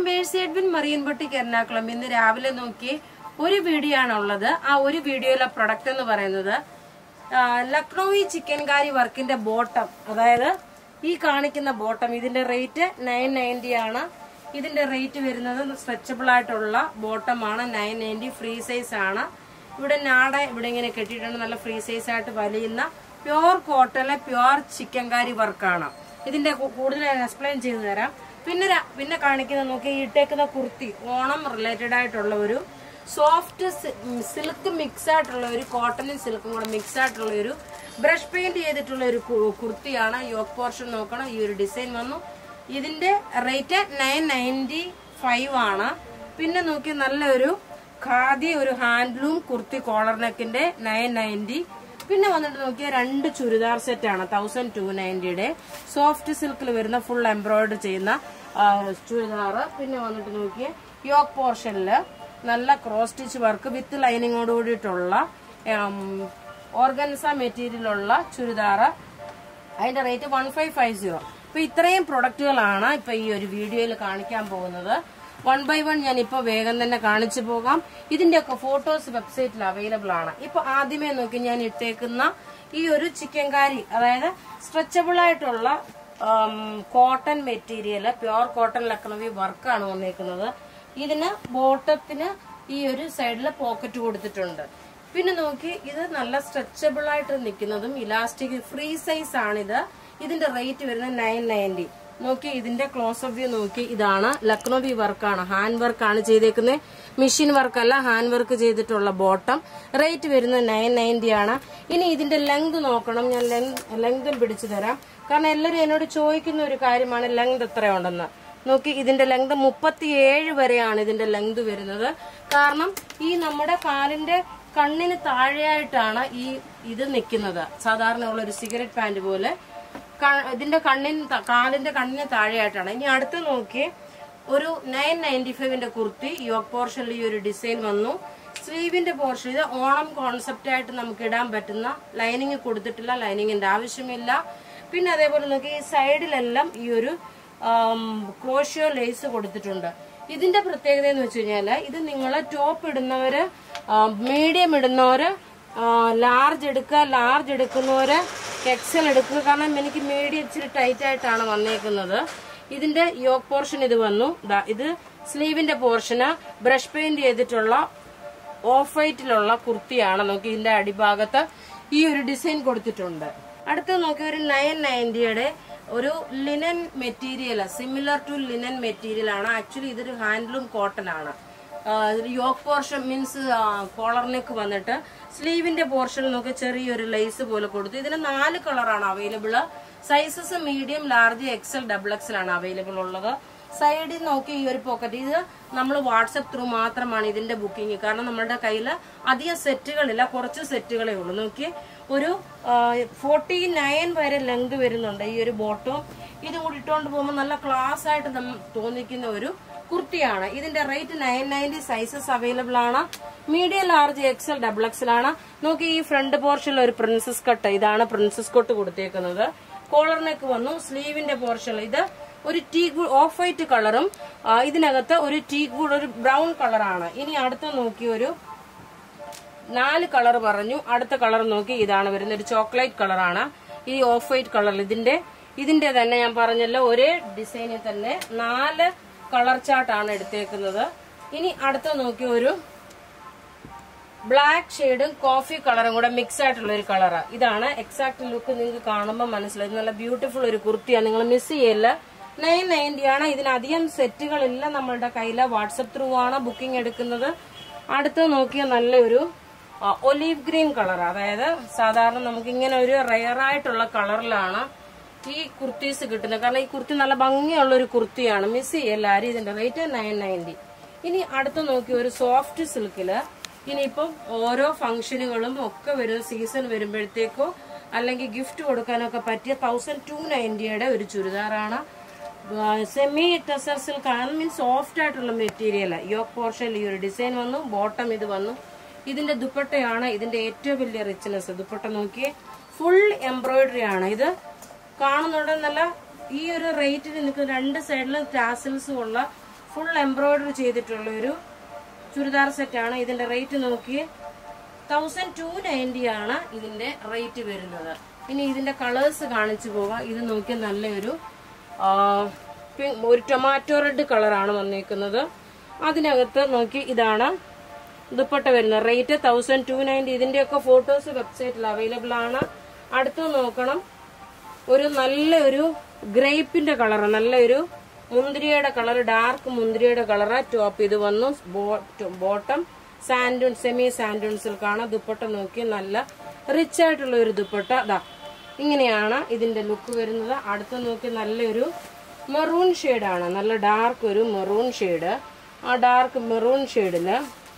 Mercy Edwin Marian boutique Ernakulam ഇന്ന് രാവിലെ നോക്കി ഒരു വീഡിയോ ആണ് ഉള്ളത് ആ ഒരു വീഡിയോയിലെ പ്രൊഡക്റ്റ് എന്ന് പറയുന്നത് ആ, ലക്നൌവി ചിക്കൻ കാരി വർക്കിന്റെ ബോട്ടം അതായത് ഈ കാണിക്കുന്ന ബോട്ടം ഇതിന്റെ റേറ്റ് നയൻ നയൻറ്റി ആണ് ഇതിന്റെ റേറ്റ് വരുന്നത് സ്ട്രെച്ചബിൾ ആയിട്ടുള്ള ബോട്ടം ആണ് നയൻ നയൻറ്റി ഫ്രീ സൈസ് ആണ് ഇവിടെ നാട ഇവിടെ ഇങ്ങനെ കെട്ടിയിട്ടുണ്ട് നല്ല ഫ്രീ സൈസ് ആയിട്ട് വലിയുന്ന പ്യുവർ കോട്ടണിലെ പ്യുവർ ചിക്കൻ കാരി വർക്കാണ് ഇതിന്റെ കു- കൂടുതൽ ഞാൻ എക്സ്പ്ലെയിൻ ചെയ്തു തരാം പിന്നെ ര- പിന്നെ കാണിക്കുന്ന നോക്കി ഈ ഇട്ടേക്കുന്ന കുർത്തി ഓണം റിലേറ്റഡ് ആയിട്ടുള്ള ഒരു സോഫ്റ്റ് സിൽക്ക് മിക്സ് ആയിട്ടുള്ള ഒരു കോട്ടണും സിൽക്കും കൂടെ മിക്സ് ആയിട്ടുള്ള ഒരു ബ്രഷ് പെയിന്റ് ചെയ്തിട്ടുള്ള ഒരു കു- കുർത്തിയാണ് യോക്ക് പോർഷൻ നോക്കണം ഈ ഒരു ഡിസൈൻ വന്നു ഇതിന്റെ റേറ്റ് നയൻ നയൻറ്റി ഫൈവ് ആണ് പിന്നെ നോക്കി നല്ലൊരു ഖാദി ഒരു ഹാൻഡ്ലൂം കുർത്തി കോളർ നെക്കിന്റെ നയൻ നയൻറ്റി പിന്നെ വന്നിട്ട് നോക്കിയാൽ രണ്ട് ചുരിദാർ സെറ്റ് ആണ് തൗസൻഡ് ടു നയൻറ്റിയുടെ സോഫ്റ്റ് സിൽക്കിൽ വരുന്ന ഫുൾ എംബ്രോയിഡറി ചെയ്യുന്ന ആ, ചുരിദാർ പിന്നെ വന്നിട്ട് നോക്കിയാൽ യോക്ക് പോർഷനില് നല്ല ക്രോസ് സ്റ്റിച്ച് വർക്ക് വിത്ത് ലൈനിങ്ങോട് കൂടിയിട്ടുള്ള ഓർഗൻസ മെറ്റീരിയലുള്ള ചുരിദാറ് അതിന്റെ rate one five five zero ഇപ്പൊ ഇത്രയും പ്രൊഡക്റ്റുകളാണ് ഇപ്പൊ ഈ ഒരു വീഡിയോയിൽ കാണിക്കാൻ പോകുന്നത് വൺ ബൈ വൺ ഞാൻ ഇപ്പൊ വേഗം തന്നെ കാണിച്ചു പോകാം ഇതിന്റെ ഒക്കെ ഫോട്ടോസ് വെബ്സൈറ്റിൽ അവൈലബിൾ ആണ് ഇപ്പൊ ആദ്യമേ നോക്കി ഞാൻ ഇട്ടേക്കുന്ന ഈ ഒരു ചിക്കൻ കാരി അതായത് സ്ട്രെച്ചബിൾ ആയിട്ടുള്ള cotton material pure cotton Lucknowi വർക്കാണ് വന്നേക്കുന്നത് ഇതിന് ബോട്ടത്തിന് ഈ ഒരു സൈഡിൽ പോക്കറ്റ് കൊടുത്തിട്ടുണ്ട് പിന്നെ നോക്കി ഇത് നല്ല സ്ട്രെച്ചബിൾ ആയിട്ട് നിൽക്കുന്നതും ഇലാസ്റ്റിക് ഫ്രീ സൈസ് ആണിത് ഇതിന്റെ റേറ്റ് വരുന്നത് നയൻ നയൻറ്റി നോക്കി ഇതിന്റെ ക്ലോസ് ഓഫ് വ്യൂ നോക്കി ഇതാണ് ലക്നോവി വർക്കാണ് ഹാൻഡ് വർക്കാണ് ചെയ്തേക്കുന്നത് മെഷീൻ വർക്ക് അല്ല ഹാൻഡ് വർക്ക് ചെയ്തിട്ടുള്ള ബോട്ടം റേറ്റ് വരുന്നത് നയൻ നയൻറ്റി ആണ് ഇനി ഇതിന്റെ ലെങ്ത് നോക്കണം ഞാൻ ലെങ്തും പിടിച്ചു തരാം കാരണം എല്ലാവരും എന്നോട് ചോദിക്കുന്ന ഒരു കാര്യമാണ് ലെങ്ത് എത്രയുണ്ടെന്ന് നോക്കി ഇതിന്റെ ലെങ്ത് മുപ്പത്തിയേഴ് വരെയാണ് ഇതിന്റെ ലെങ്ത് വരുന്നത് കാരണം ഈ നമ്മുടെ കാലിന്റെ കണ്ണിന് താഴെയായിട്ടാണ് ഈ ഇത് നിൽക്കുന്നത് സാധാരണ ഉള്ള ഒരു സിഗരറ്റ് പാന്റ് പോലെ ക- ഇതിന്റെ കണ്ണിന് ത- കാലിന്റെ കണ്ണിന് താഴെയായിട്ടാണ് ഇനി അടുത്ത് നോക്കി ഒരു നയൻ നയൻറ്റി ഫൈവിന്റെ കുർത്തി യോക്ക് പോർഷനിൽ ഈ ഒരു ഡിസൈൻ വന്നു സ്ലീവിന്റെ പോർഷൻ ഇത് ഓണം കോൺസെപ്റ്റ് ആയിട്ട് നമുക്ക് ഇടാൻ പറ്റുന്ന ലൈനിങ് കൊടുത്തിട്ടില്ല ലൈനിങ്ങിന്റെ ആവശ്യമില്ല പിന്നെ അതേപോലെ നോക്കി ഈ സൈഡിലെല്ലാം ഈ ഒരു ക്രോഷ്യോ ലേസ് കൊടുത്തിട്ടുണ്ട് ഇതിന്റെ പ്രത്യേകത എന്ന് വെച്ച് കഴിഞ്ഞാല് ഇത് നിങ്ങൾ ടോപ്പ് ഇടുന്നവര് മീഡിയം ഇടുന്നവര് ലാർജ് എടുക്കുക ലാർജ് എടുക്കുന്നവര് എക്സൽ എടുക്കുക കാരണം എനിക്ക് മീഡിയം ഇച്ചിരി ടൈറ്റ് ആയിട്ടാണ് വന്നേക്കുന്നത് ഇതിന്റെ യോക്ക് പോർഷൻ ഇത് വന്നു ദാ ഇത് സ്ലീവിന്റെ പോർഷന് ബ്രഷ് പെയിന്റ് ചെയ്തിട്ടുള്ള ഓഫ് വൈറ്റിലുള്ള കുർത്തിയാണ് നോക്കി ഇതിന്റെ അടിഭാഗത്ത് ഈ ഒരു ഡിസൈൻ കൊടുത്തിട്ടുണ്ട് അടുത്ത് നോക്കി ഒരു നയൻ നയൻറ്റിയുടെ ഒരു linen material similar to linen material ആണ് ആക്ച്വലി ഇതൊരു ഹാൻഡ്ലൂം കോട്ടൺ ആണ് yoke portion means collar neck വന്നിട്ട് സ്ലീവിന്റെ പോർഷനിൽ നോക്കി ചെറിയൊരു ലേസ് പോലെ കൊടുത്തു ഇതിന് നാല് കളറാണ് available sizes medium large XL double XL ആണ് അവൈലബിൾ ഉള്ളത് സൈഡിൽ നോക്കി ഈ ഒരു പോക്കറ്റ് ഇത് നമ്മൾ വാട്സപ്പ് ത്രൂ മാത്രമാണ് ഇതിന്റെ ബുക്കിംഗ് കാരണം നമ്മുടെ കയ്യിൽ അധികം സെറ്റുകളില്ല കുറച്ച് സെറ്റുകളേ ഉള്ളൂ നോക്കി ഒരു ഫോർട്ടി നയൻ വരെ ലെങ്ത് വരുന്നുണ്ട് ഈ ഒരു ബോട്ടും ഇത് കൂടി ഇട്ടുകൊണ്ട് പോകുമ്പോൾ നല്ല ക്ലാസ് ആയിട്ട് നമ്മ തോന്നിക്കുന്ന ഒരു കുർത്തിയാണ് ഇതിന്റെ rate nine ninety sizes available ആണ് medium large XL double XL ആണ് നോക്കി ഈ ഫ്രണ്ട് പോർഷനിൽ ഒരു പ്രിൻസസ് കട്ട് ഇതാണ് പ്രിൻസസ് കട്ട് കൊടുത്തേക്കുന്നത് കോളർ നെക്ക് വന്നു സ്ലീവിന്റെ പോർഷൻ ഇത് ഒരു ടീ ഓഫ് വൈറ്റ് കളറും ആ, ഇതിനകത്ത് ഒരു ടീ ഗുഡ് ഒരു ബ്രൗൺ കളറാണ് ഇനി അടുത്ത നോക്കി ഒരു നാല് കളർ പറഞ്ഞു അടുത്ത കളർ നോക്കി ഇതാണ് വരുന്നത് ഒരു ചോക്ലേറ്റ് കളറാണ് ഈ ഓഫ് വൈറ്റ് കളർ ഇതിന്റെ ഇതിന്റെ തന്നെ ഞാൻ പറഞ്ഞല്ലോ ഒരേ ഡിസൈനിൽ തന്നെ നാല് കളർ ചാർട്ടാണ് എടുത്തേക്കുന്നത് ഇനി അടുത്ത നോക്കി ഒരു ബ്ലാക്ക് ഷെയ്ഡും കോഫി കളറും കൂടെ മിക്സ് ആയിട്ടുള്ള ഒരു കളറാ ഇതാണ് എക്സാക്ട് ലുക്ക് നിങ്ങൾക്ക് കാണുമ്പോൾ മനസ്സിലായി നല്ല ബ്യൂട്ടിഫുൾ ഒരു കുർത്തിയാണ് നിങ്ങൾ മിസ് ചെയ്യല്ല നയൻ നയൻറ്റി ആണ് ഇതിനധികം സെറ്റുകളില്ല നമ്മളുടെ കയ്യിൽ വാട്സപ്പ് ത്രൂ ആണ് ബുക്കിംഗ് എടുക്കുന്നത് അടുത്ത് നോക്കിയ നല്ലൊരു ഒലീവ് ഗ്രീൻ കളർ അതായത് സാധാരണ നമുക്ക് ഇങ്ങനെ ഒരു റയർ ആയിട്ടുള്ള കളറിലാണ് ഈ കുർത്തീസ് കിട്ടുന്നത് കാരണം ഈ കുർത്തി നല്ല ഭംഗിയുള്ള ഒരു കുർത്തിയാണ് മിസ് ചെയ്യല്ല ആരും ഇതിന്റെ റേറ്റ് നയൻ നയൻറ്റി ഇനി അടുത്ത് നോക്കി ഒരു സോഫ്റ്റ് സിൽക്കില് ഇനിയിപ്പം ഓരോ ഫംഗ്ഷനുകളും ഒക്കെ വരുന്ന സീസൺ വരുമ്പോഴത്തേക്കോ അല്ലെങ്കിൽ ഗിഫ്റ്റ് കൊടുക്കാനൊക്കെ പറ്റിയ തൗസൻഡ് ടു നയൻറ്റിയുടെ ഒരു ചുരിദാറാണ് സെമി ടെസർ സിൽക്ക് ആണ് മീൻസ് സോഫ്റ്റ് ആയിട്ടുള്ള മെറ്റീരിയൽ യോക്ക് പോർഷനിൽ ഈ ഒരു ഡിസൈൻ വന്നു ബോട്ടം ഇത് വന്നു ഇതിന്റെ ദുപ്പട്ടയാണ് ഇതിന്റെ ഏറ്റവും വലിയ റിച്ച്നെസ് ദുപ്പട്ട നോക്കിയേ ഫുൾ എംബ്രോയിഡറി ആണ് ഇത് കാണുന്നുണ്ടെന്നല്ല ഈ ഒരു റേറ്റിൽ നിൽക്കുന്ന രണ്ട് സൈഡിലും ടാസിൽസും ഉള്ള ഫുൾ എംബ്രോയിഡറി ചെയ്തിട്ടുള്ള ഒരു ചുരിദാർ സെറ്റാണ് ഇതിന്റെ റേറ്റ് നോക്കി തൗസൻഡ് ടു നയൻറ്റി ആണ് ഇതിന്റെ റേറ്റ് വരുന്നത് ഇനി ഇതിന്റെ കളേഴ്സ് കാണിച്ചു പോകാം ഇത് നോക്കി നല്ലൊരു ആ, പി- ഒരു ടൊമാറ്റോ റെഡ് കളറാണ് വന്നേക്കുന്നത് അതിനകത്ത് നോക്കി ഇതാണ് ദുപ്പട്ട വരുന്നത് റേറ്റ് തൗസൻഡ് ടു നയൻറ്റി ഇതിന്റെയൊക്കെ ഫോട്ടോസ് വെബ്സൈറ്റിൽ അവൈലബിൾ ആണ് അടുത്ത് നോക്കണം ഒരു നല്ലൊരു ഗ്രേപ്പിന്റെ കളർ നല്ലൊരു മുന്തിരിയുടെ കളർ ഡാർക്ക് മുന്തിരിയുടെ കളറ് ടോപ്പ് ഇത് വന്നു ബോട്ടം സാൻഡൂൺ സെമി സാൻഡൂൺ സിൽക്കാണ് ദുപ്പട്ട നോക്കി നല്ല റിച്ച് ആയിട്ടുള്ള ഒരു ദുപ്പട്ട ദാ ഇങ്ങനെയാണ് ഇതിന്റെ ലുക്ക് വരുന്നത് അടുത്ത് നോക്കി നല്ലൊരു മെറൂൺ ആണ് നല്ല ഡാർക്ക് ഒരു മെറൂൺ ഷെയ്ഡ് ആ ഡാർക്ക് മെറൂൺ ഷെയ്ഡില്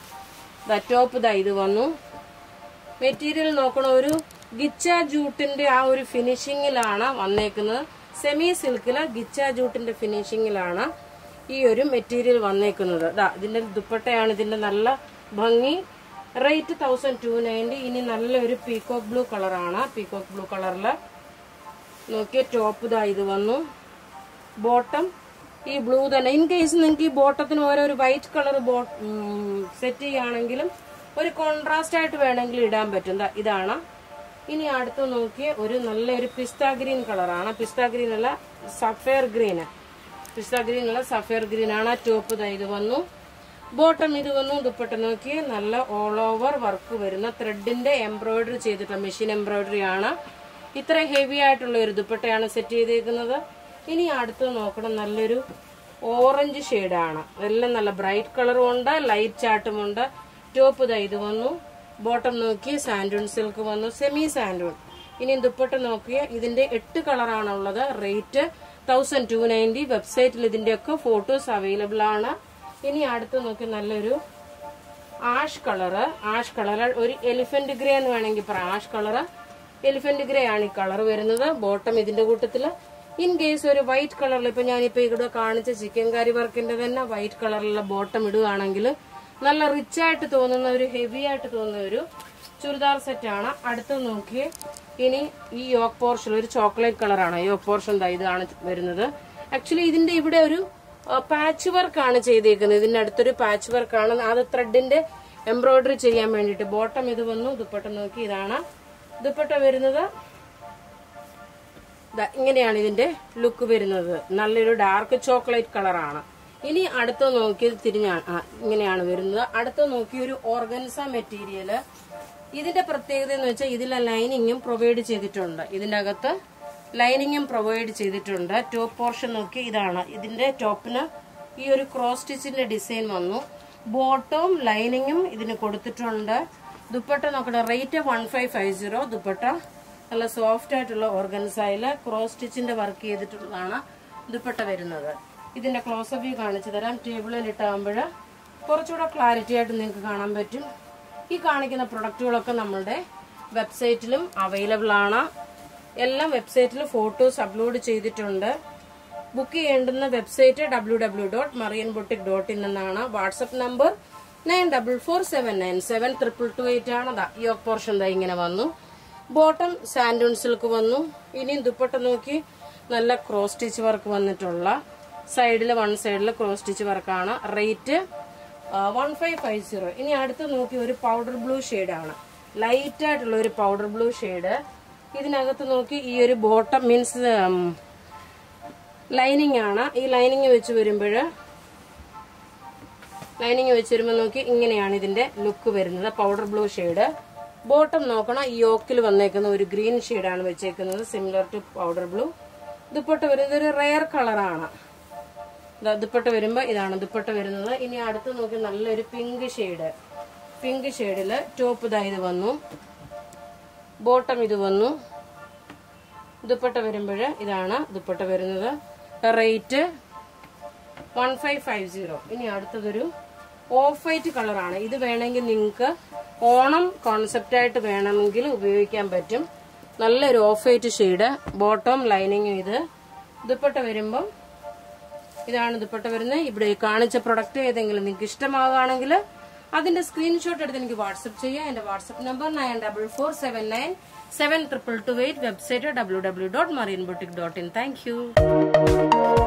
ദാ ടോപ്പ് ദാ ഇത് വന്നു മെറ്റീരിയൽ നോക്കണ ഒരു ഗിച്ച ജൂട്ടിന്റെ ആ ഒരു ഫിനിഷിങ്ങിലാണ് വന്നേക്കുന്നത് സെമി സിൽക്കില് ഗിച്ച ജൂട്ടിന്റെ ഫിനിഷിങ്ങിലാണ് ഈ ഒരു മെറ്റീരിയൽ വന്നേക്കുന്നത് ദാ ഇതിന്റെ ദുപ്പട്ടയാണ് ഇതിന്റെ നല്ല ഭംഗി റേറ്റ് തൗസൻഡ് ടു നയൻറ്റി ഇനി നല്ലൊരു പീകോക്ക് ബ്ലൂ കളറാണ് പീകോക്ക് ബ്ലൂ കളറില് നോക്കിയ ടോപ്പ് ഇതാ ഇത് വന്നു ബോട്ടം ഈ ബ്ലൂ തന്നെ ഇൻ കേസ് നിങ്ങൾക്ക് ഈ ബോട്ടത്തിന് ഓരോ ഒരു വൈറ്റ് കളർ ബോ സെറ്റ് ചെയ്യുകയാണെങ്കിലും ഒരു കോൺട്രാസ്റ്റ് ആയിട്ട് വേണമെങ്കിൽ ഇടാൻ പറ്റും ദാ ഇതാണ് ഇനി അടുത്ത് നോക്കിയ ഒരു നല്ലൊരു പിസ്ത ഗ്രീൻ കളറാണ് പിസ്ത ഗ്രീൻ അല്ല സഫയർ ഗ്രീൻ പിസ്ത ഗ്രീൻ അല്ല സഫയർ ഗ്രീൻ ആണ് ടോപ്പ് ദാ ഇത് വന്നു ബോട്ടം ഇത് വന്നു ദുപ്പട്ട നോക്കി നല്ല ഓൾ ഓവർ വർക്ക് വരുന്ന ത്രെഡിന്റെ എംബ്രോയിഡറി ചെയ്തിട്ടുള്ള മെഷീൻ എംബ്രോയിഡറി ആണ് ഇത്ര ഹെവി ആയിട്ടുള്ള ഒരു ദുപ്പട്ടയാണ് സെറ്റ് ചെയ്തേക്കുന്നത് ഇനി അടുത്ത് നോക്കണം നല്ലൊരു ഓറഞ്ച് ഷെയ്ഡാണ് എല്ലാം നല്ല ബ്രൈറ്റ് കളറും ഉണ്ട് ലൈറ്റ് ചാട്ടും ഉണ്ട് ടോപ്പ് ദാ ഇത് വന്നു ബോട്ടം നോക്കി സാൻഡൂൺ സിൽക്ക് വന്നു സെമി സാൻഡൂൺ ഇനി ദുപ്പട്ട നോക്കിയ ഇതിന്റെ എട്ട് കളറാണ് ഉള്ളത് റേറ്റ് തൗസൻഡ് ടു നയൻറ്റി വെബ്സൈറ്റിൽ ഇതിന്റെയൊക്കെ ഫോട്ടോസ് അവൈലബിൾ ആണ് ഇനി അടുത്ത് നോക്കി നല്ലൊരു ആഷ് കളറ് ആഷ് കളർ ഒരു എലിഫന്റ് ഗ്രേ എന്ന് വേണമെങ്കിൽ പറയാം ആഷ് കളറ് എലിഫന്റ് ഗ്രേ ആണ് ഈ കളർ വരുന്നത് ബോട്ടം ഇതിന്റെ കൂട്ടത്തില് ഇൻ കേസ് ഒരു വൈറ്റ് കളറിൽ ഇപ്പൊ ഞാനിപ്പോ ഇവിടെ കാണിച്ച ചിക്കൻ കറി വർക്കിന്റെ തന്നെ വൈറ്റ് കളറിലുള്ള ബോട്ടം ഇടുകയാണെങ്കിൽ നല്ല റിച്ച് ആയിട്ട് തോന്നുന്ന ഒരു ഹെവി ആയിട്ട് തോന്നുന്ന ഒരു ചുരിദാർ സെറ്റ് ആണ് അടുത്ത് നോക്കിയേ ഇനി ഈ യോക്ക് പോർഷൻ ഒരു ചോക്ലേറ്റ് കളറാണ് യോക്ക് പോർഷൻ ഇതാണ് വരുന്നത് ആക്ച്വലി ഇതിന്റെ ഇവിടെ ഒരു പാച്ച് വർക്ക് ആണ് ചെയ്തേക്കുന്നത് ഇതിന്റെ അടുത്തൊരു പാച്ച് വർക്ക് ആണ് അത് ത്രെഡിന്റെ എംബ്രോയിഡറി ചെയ്യാൻ വേണ്ടിയിട്ട് ബോട്ടം ഇത് വന്നു ദുപ്പട്ട നോക്കി ഇതാണ് ദുപ്പട്ട വരുന്നത് ദാ ഇങ്ങനെയാണ് ഇതിന്റെ ലുക്ക് വരുന്നത് നല്ലൊരു ഡാർക്ക് ചോക്ലേറ്റ് കളറാണ് ഇനി അടുത്ത നോക്കി തിരിഞ്ഞാണ് ആ ഇങ്ങനെയാണ് വരുന്നത് അടുത്ത നോക്കി ഒരു ഓർഗൻസ മെറ്റീരിയല് ഇതിന്റെ പ്രത്യേകത എന്ന് വെച്ചാൽ ഇതിലെ ലൈനിങ്ങും പ്രൊവൈഡ് ചെയ്തിട്ടുണ്ട് ഇതിന്റെ അകത്ത് ലൈനിങ്ങും പ്രൊവൈഡ് ചെയ്തിട്ടുണ്ട് ടോപ്പ് പോർഷൻ നോക്കി ഇതാണ് ഇതിന്റെ ടോപ്പിന് ഈ ഒരു ക്രോസ് സ്റ്റിച്ചിന്റെ ഡിസൈൻ വന്നു ബോട്ടവും ലൈനിങ്ങും ഇതിന് കൊടുത്തിട്ടുണ്ട് ദുപ്പട്ട നോക്കട്ടെ rate one five five zero dupatta നല്ല സോഫ്റ്റ് ആയിട്ടുള്ള ഓർഗൻസായില് ക്രോസ് സ്റ്റിച്ചിന്റെ വർക്ക് ചെയ്തിട്ടുള്ളതാണ് ദുപ്പട്ട വരുന്നത് ഇതിന്റെ ക്ലോസ് വ്യൂ കാണിച്ചു തരാം ടേബിളിൽ ഇട്ടാകുമ്പോൾ കുറച്ചുകൂടെ ക്ലാരിറ്റി ആയിട്ട് നിങ്ങൾക്ക് കാണാൻ പറ്റും ഈ കാണിക്കുന്ന പ്രൊഡക്റ്റുകളൊക്കെ നമ്മളുടെ വെബ്സൈറ്റിലും അവൈലബിൾ ആണ് എല്ലാം വെബ്സൈറ്റിൽ ഫോട്ടോസ് അപ്ലോഡ് ചെയ്തിട്ടുണ്ട് ബുക്ക് ചെയ്യേണ്ടുന്ന website W W dot Marian boutique dot in എന്നാണ് WhatsApp number nine double four seven nine seven triple two eight ആണ് ദാ ഈ പോർഷൻ ദാ ഇങ്ങനെ വന്നു ബോട്ടം സാൻഡൂൺ സിൽക്ക് വന്നു ഇനിയും ദുപ്പട്ട നോക്കി നല്ല ക്രോസ് സ്റ്റിച്ച് വർക്ക് വന്നിട്ടുള്ള സൈഡിൽ വൺ സൈഡിൽ ക്രോസ് സ്റ്റിച്ച് വർക്കാണ് rate one five five zero ഇനി അടുത്ത് നോക്കി ഒരു പൗഡർ ബ്ലൂ ആണ് ലൈറ്റ് ആയിട്ടുള്ള ഒരു പൗഡർ ബ്ലൂ ഷെയ്ഡ് ഇതിനകത്ത് നോക്കി ഈ ഒരു ബോട്ടം മീൻസ് ലൈനിങ് ആണ് ഈ ലൈനിങ് വെച്ച് വരുമ്പോൾ ലൈനിങ് വെച്ച് വരുമ്പോൾ നോക്കി ഇങ്ങനെയാണ് ഇതിന്റെ ലുക്ക് വരുന്നത് പൗഡർ ബ്ലൂ ഷെയ്ഡ് ബോട്ടം നോക്കണം ഈ യോക്കിൽ വന്നേക്കുന്ന ഒരു ഗ്രീൻ ഷെയ്ഡാണ് വെച്ചേക്കുന്നത് similar to powder blue dupatta വരുന്നത് ഒരു റെയർ കളറാണ് ദുപ്പട്ട വരുമ്പോൾ ഇതാണ് ദുപ്പട്ട വരുന്നത് ഇനി അടുത്ത് നോക്കി നല്ലൊരു പിങ്ക് ഷെയ്ഡ് പിങ്ക് ഷെയ്ഡില് ടോപ്പ് ഇതാ ഇത് വന്നു ബോട്ടം ഇത് വന്നു ദുപ്പട്ട വരുമ്പോൾ ഇതാണ് ദുപ്പട്ട വരുന്നത് rate one five five zero ഇനി അടുത്തതൊരു ഓഫ് വൈറ്റ് കളറാണ് ഇത് വേണമെങ്കിൽ നിങ്ങൾക്ക് ഓണം കോൺസെപ്റ്റ് ആയിട്ട് വേണമെങ്കിൽ ഉപയോഗിക്കാൻ പറ്റും നല്ലൊരു ഓഫ് വൈറ്റ് ഷെയ്ഡ് ബോട്ടം ലൈനിങ്ങും ഇത് ദുപ്പട്ട വരുമ്പം ഇതാണ് ദുപ്പട്ട വരുന്നത് ഇവിടെ ഈ കാണിച്ച പ്രൊഡക്റ്റ് ഏതെങ്കിലും നിങ്ങൾക്ക് ഇഷ്ടമാവുകയാണെങ്കിൽ അതിന്റെ സ്ക്രീൻഷോട്ട് എടുത്ത് എനിക്ക് വാട്സപ്പ് ചെയ്യാം എന്റെ WhatsApp number nine double four seven nine seven triple two eight website W W dot Marian boutique dot in thank U